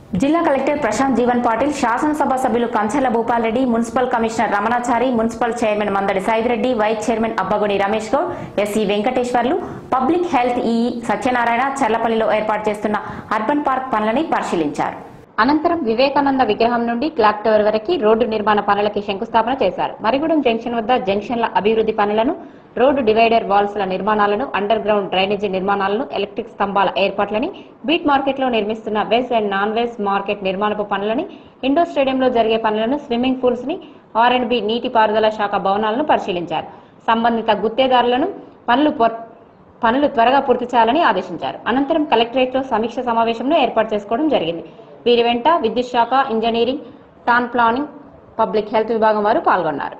జిల్లా కలెక్టర్ ప్రశాంత్ జీవన్ పాటిల్ శాసనసభ సభ్యులు Kanchela Bhupal Reddy municipal commissioner Ramanachari municipal chairman Mandadi Saireddy vice chairman Abbagodi Ramesh Goud SC Venkateswarlu public health E Satyanarayana చర్లపల్లిలో ఏర్పాటు చేస్తున్న అర్బన్ పార్క్ పనులని పరిశీలించారు అనంతరం వివేకానంద విగ్రహం నుండి క్లాక్ టవర్ వరకు రోడ్డు నిర్మాణ పనులకి శంకుస్థాపన చేశారు మరిగూడెం జంక్షన్ వద్ద జంక్షన్ల అభివృద్ధి పనులను రోడ్డు డివైడర్ వాల్స్ ల నిర్మాణాలను అండర్ గ్రౌండ్ డ్రైనేజీ నిర్మాణాలను ఎలక్ట్రిక్ స్తంభాల ఏర్పాట్లని బీట్ మార్కెట్ లో నిర్మిస్తున్న veg and non veg market నిర్మాణపు పనులని ఇండోర్ స్టేడియంలో జరిగే పనులను స్విమ్మింగ్ పూల్స్ ని ఆర్ అండ్ బి నీటిపారుదల శాఖ భవనాలను పరిశీలించారు సంబంధిత గుత్తేదారులను పనులు పొ- పనులు త్వరగా పూర్తి చేయాలని ఆదేశించారు అనంతరం కలెక్టరేట్ లో సమీక్ష సమావేశంను ఏర్పాటు చేసుకోవడం జరిగింది వీరి వెంట విద్యుత్ శాఖ engineering town planning public health విభాగం వారు పాల్గొన్నారు